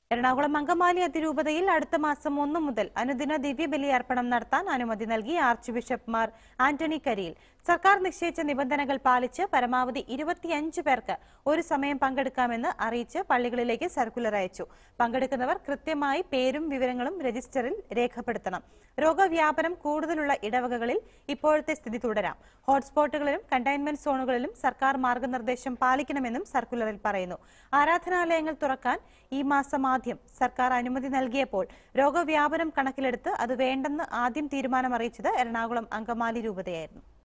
എറണാകുളം അങ്കമാലി അതിരൂപതയിൽ അടുത്ത മാസം ഒന്ന് മുതൽ അനുദിന ദിവ്യബലി അർപ്പണം നടത്താൻ അനുമതി നൽകി ആർച്ച് ബിഷപ്പ് മാർ ആന്റണി കരിയിൽ സർക്കാർ നിശ്ചയിച്ച നിബന്ധനകൾ പാലിച്ച് പരമാവധി ഇരുപത്തിയഞ്ച് പേർക്ക് ഒരു സമയം പങ്കെടുക്കാമെന്ന് അറിയിച്ച് പള്ളികളിലേക്ക് സർക്കുലർ അയച്ചു പങ്കെടുക്കുന്നവർ കൃത്യമായി പേരും വിവരങ്ങളും രജിസ്റ്ററിൽ രേഖപ്പെടുത്തണം രോഗവ്യാപനം കൂടുതലുള്ള ഇടവകകളിൽ ഇപ്പോഴത്തെ സ്ഥിതി തുടരാം ഹോട്ട്സ്പോട്ടുകളിലും കണ്ടെയ്ൻമെന്റ് സോണുകളിലും സർക്കാർ മാർഗനിർദ്ദേശം പാലിക്കണമെന്നും സർക്കുലറിൽ പറയുന്നു ആരാധനാലയങ്ങൾ തുറക്കാൻ ഈ മാസം ആദ്യം സർക്കാർ അനുമതി നൽകിയപ്പോൾ രോഗവ്യാപനം കണക്കിലെടുത്ത് അത് വേണ്ടെന്ന് ആദ്യം തീരുമാനം അറിയിച്ചത് എറണാകുളം അങ്കമാലി രൂപതയായിരുന്നു